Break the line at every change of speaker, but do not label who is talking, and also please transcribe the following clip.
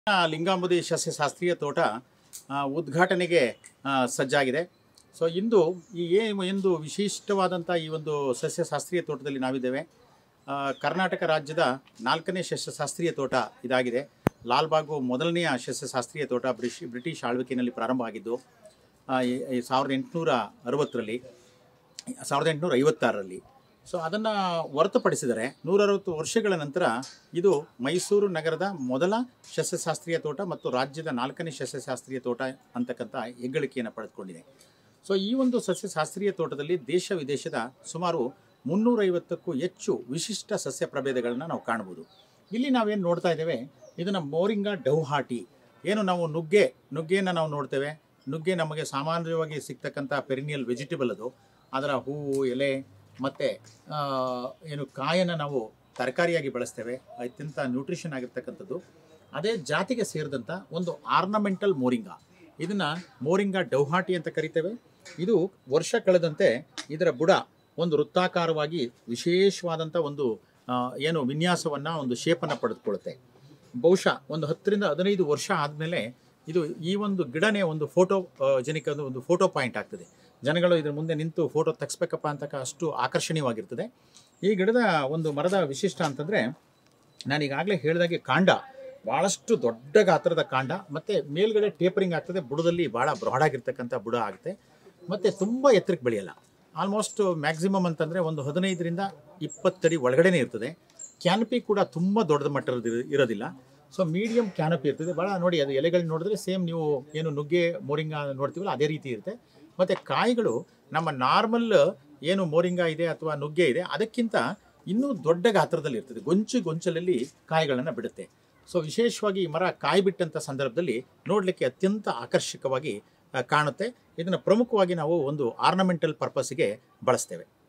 ಆ, ಲಿಂಗಾಂಬುದಿ ಸಸ್ಯಶಾಸ್ತ್ರೀಯ ತೋಟ ಆ, ಉದ್ಘಾಟನೆಗೆ ಆ, ಸಜ್ಜಾಗಿದೆ ಸೊ ಇಂದು ಈ ಏ ಒಂದು ವಿಶಿಷ್ಟವಾದಂಥ ಈ ಒಂದು ಸಸ್ಯಶಾಸ್ತ್ರೀಯ ತೋಟದಲ್ಲಿ ನಾವಿದ್ದೇವೆ ಆ, ಕರ್ನಾಟಕ ರಾಜ್ಯದ ನಾಲ್ಕನೇ ಸಸ್ಯಶಾಸ್ತ್ರೀಯ ತೋಟ ಇದಾಗಿದೆ ಲಾಲ್ಬಾಗು ಮೊದಲನೆಯ ಸಸ್ಯಶಾಸ್ತ್ರೀಯ ತೋಟ ಬ್ರಿಷ್ ಬ್ರಿಟಿಷ್ ಆಳ್ವಿಕೆಯಲ್ಲಿ ಪ್ರಾರಂಭ ಆಗಿದ್ದು ಆ, ಈ- ಈ ಸಾವಿರದ ಎಂಟುನೂರ ಅರವತ್ತರಲ್ಲಿ ಸಾವಿರದ ಎಂಟುನೂರ ಐವತ್ತಾರರಲ್ಲಿ ಸೊ ಅದನ್ನು ಹೊರತುಪಡಿಸಿದರೆ ನೂರರವತ್ತು ವರ್ಷಗಳ ನಂತರ ಇದು ಮೈಸೂರು ನಗರದ ಮೊದಲ ಸಸ್ಯಶಾಸ್ತ್ರೀಯ ತೋಟ ಮತ್ತು ರಾಜ್ಯದ ನಾಲ್ಕನೇ ಸಸ್ಯಶಾಸ್ತ್ರೀಯ ತೋಟ ಅಂತಕ್ಕಂಥ ಹೆಗ್ಗಳಿಕೆಯನ್ನು ಪಡೆದುಕೊಂಡಿದೆ ಸೊ ಈ ಒಂದು ಸಸ್ಯಶಾಸ್ತ್ರೀಯ ತೋಟದಲ್ಲಿ ದೇಶ ವಿದೇಶದ ಸುಮಾರು ಮುನ್ನೂರೈವತ್ತಕ್ಕೂ ಹೆಚ್ಚು ವಿಶಿಷ್ಟ ಸಸ್ಯ ಪ್ರಭೇದಗಳನ್ನು ನಾವು ಕಾಣ್ಬೋದು ಇಲ್ಲಿ ನಾವೇನು ನೋಡ್ತಾ ಇದ್ದೇವೆ ಇದನ್ನು ಮೋರಿಂಗಾ ಡೌಹಾಟಿ ಏನು ನಾವು ನುಗ್ಗೆ ನುಗ್ಗೆಯನ್ನು ನಾವು ನೋಡ್ತೇವೆ ನುಗ್ಗೆ ನಮಗೆ ಸಾಮಾನ್ಯವಾಗಿ ಸಿಗ್ತಕ್ಕಂಥ ಪೆರಿನಿಯಲ್ ವೆಜಿಟೇಬಲ್ ಅದು ಅದರ ಹೂವು ಎಲೆ ಮತ್ತು ಏನು ಕಾಯನ್ನು ನಾವು ತರಕಾರಿಯಾಗಿ ಬಳಸ್ತೇವೆ ಅತ್ಯಂತ ನ್ಯೂಟ್ರಿಷನ್ ಆಗಿರ್ತಕ್ಕಂಥದ್ದು ಅದೇ ಜಾತಿಗೆ ಸೇರಿದಂಥ ಒಂದು ಆರ್ನಮೆಂಟಲ್ ಮೋರಿಂಗಾ ಇದನ್ನು ಮೋರಿಂಗಾ ಡೌಹಾಟಿ ಅಂತ ಕರಿತೇವೆ ಇದು ವರ್ಷ ಕಳೆದಂತೆ ಇದರ ಬುಡ ಒಂದು ವೃತ್ತಾಕಾರವಾಗಿ ವಿಶೇಷವಾದಂಥ ಒಂದು ಆ, ಏನು ವಿನ್ಯಾಸವನ್ನು ಒಂದು ಶೇಪನ್ನು ಪಡೆದುಕೊಳ್ಳುತ್ತೆ ಬಹುಶಃ ಒಂದು ಹತ್ತರಿಂದ ಹದಿನೈದು ವರ್ಷ ಆದಮೇಲೆ ಇದು ಈ ಒಂದು ಗಿಡನೇ ಒಂದು ಫೋಟೋ ಜನಿಕ ಒಂದು ಫೋಟೋ ಪಾಯಿಂಟ್ ಆಗ್ತದೆ ಜನಗಳು ಇದ್ರ ಮುಂದೆ ನಿಂತು ಫೋಟೋ ತೆಗಿಸ್ಬೇಕಪ್ಪ ಅಂತಕ್ಕ ಅಷ್ಟು ಆಕರ್ಷಣೀಯವಾಗಿರ್ತದೆ ಈ ಗಿಡದ ಒಂದು ಮರದ ವಿಶಿಷ್ಟ ಅಂತಂದರೆ ನಾನು ಈಗಾಗಲೇ ಹೇಳಿದಾಗೆ ಕಾಂಡ ಭಾಳಷ್ಟು ದೊಡ್ಡ ಗಾತ್ರದ ಕಾಂಡ ಮತ್ತು ಮೇಲ್ಗಡೆ ಟೇಪರಿಂಗ್ ಆಗ್ತದೆ ಬುಡದಲ್ಲಿ ಭಾಳ ಬ್ರಾಡಾಗಿರ್ತಕ್ಕಂಥ ಬುಡ ಆಗುತ್ತೆ ಮತ್ತು ತುಂಬ ಎತ್ತರಕ್ಕೆ ಬೆಳೆಯಲ್ಲ ಆಲ್ಮೋಸ್ಟ್ ಮ್ಯಾಕ್ಸಿಮಮ್ ಅಂತಂದರೆ ಒಂದು ಹದಿನೈದರಿಂದ ಇಪ್ಪತ್ತಡಿ ಒಳಗಡೆನೇ ಇರ್ತದೆ ಕ್ಯಾನಪಿ ಕೂಡ ತುಂಬ ದೊಡ್ಡ ಮಟ್ಟದ ಇರೋದಿಲ್ಲ ಸೊ ಮೀಡಿಯಂ ಕ್ಯಾನಪಿ ಇರ್ತದೆ ಭಾಳ ನೋಡಿ ಅದು ಎಲೆಗಳು ನೋಡಿದ್ರೆ ಸೇಮ್ ನೀವು ಏನು ನುಗ್ಗೆ ಮೋರಿಂಗ ನೋಡ್ತೀವಲ್ಲ ಅದೇ ರೀತಿ ಇರುತ್ತೆ ಮತ್ತು ಕಾಯಿಗಳು ನಮ್ಮ ನಾರ್ಮಲ್ ಏನು ಮೋರಿಂಗ ಇದೆ ಅಥವಾ ನುಗ್ಗೆ ಇದೆ ಅದಕ್ಕಿಂತ ಇನ್ನೂ ದೊಡ್ಡ ಗಾತ್ರದಲ್ಲಿ ಇರ್ತದೆ ಗೊಂಚು ಗೊಂಚಲಲ್ಲಿ ಕಾಯಿಗಳನ್ನು ಬಿಡುತ್ತೆ ಸೊ ವಿಶೇಷವಾಗಿ ಈ ಮರ ಕಾಯಿ ಬಿಟ್ಟಂಥ ಸಂದರ್ಭದಲ್ಲಿ ನೋಡಲಿಕ್ಕೆ ಅತ್ಯಂತ ಆಕರ್ಷಕವಾಗಿ ಆ, ಕಾಣುತ್ತೆ ಇದನ್ನು ಪ್ರಮುಖವಾಗಿ ನಾವು ಒಂದು ಆರ್ನಮೆಂಟಲ್ ಪರ್ಪಸ್ಗೆ ಬಳಸ್ತೇವೆ